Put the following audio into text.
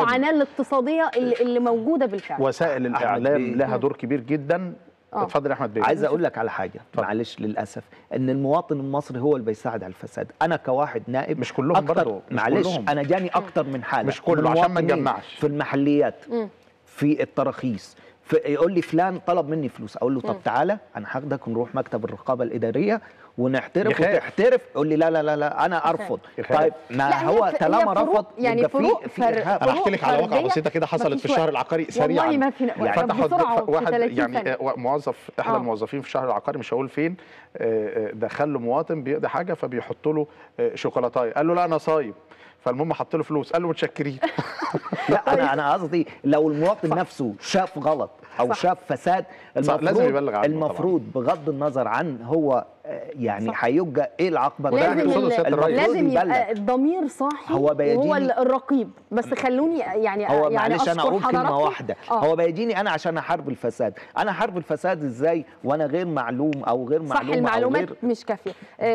المعاناه الاقتصاديه اللي, اللي موجوده بالفعل وسائل أحمد الاعلام بيه. لها دور كبير جدا آه. اتفضل يا احمد بيه عايز اقول لك على حاجه اتفضل. معلش للاسف ان المواطن المصري هو اللي بيساعد على الفساد انا كواحد نائب مش كلهم أكتر برضه، مش معلش كلهم. انا جاني اكتر من حاله مش كله، من عشان ما مواطنين نجمعش. في المحليات مم. في التراخيص في يقول لي فلان طلب مني فلوس اقول له طب تعالى انا هاخدك ونروح مكتب الرقابه الاداريه ونحترف يخاف. وتحترف يقول لي لا لا لا لا انا ارفض يخاف. طيب لا، ما هي هو ف- طالما هي فروق- رفض يعني يبقى في- فروق في فر- إرهاب. انا احكي لك على واقعه فردية بسيطه كده حصلت مفيش في الشهر وقت. العقاري سريعا والله ما في يعني طب فتحوا بسرعة ف- في واحد 30 يعني ثانية. آه، موظف احد آه. الموظفين في الشهر العقاري مش هقول فين آه، آه، دخل له مواطن بيقضي حاجه فبيحط له آه، شوكولاتايه قال له لا انا صايم فالمهم حط له فلوس قال له متشكرين لا انا انا قصدي لو المواطن نفسه شاف غلط او صح. شاف فساد صح، المفروض لازم يبلغ عنه المفروض بغض النظر عن هو آه، يعني هيبقى ايه العقبه وده لازم يقصده ال- سيادة الرئيس. لازم المفروض يبقى يبلغ. الضمير صاحي هو بيجيني- وهو الرقيب بس خلوني يعني هو يعني معلش انا أشكر اقول كلمه حضراتكم. واحده آه. هو بيجيني انا عشان احارب الفساد انا احارب الفساد ازاي وانا غير معلوم او غير صح معلومه أو المعلومات غير مش كافيه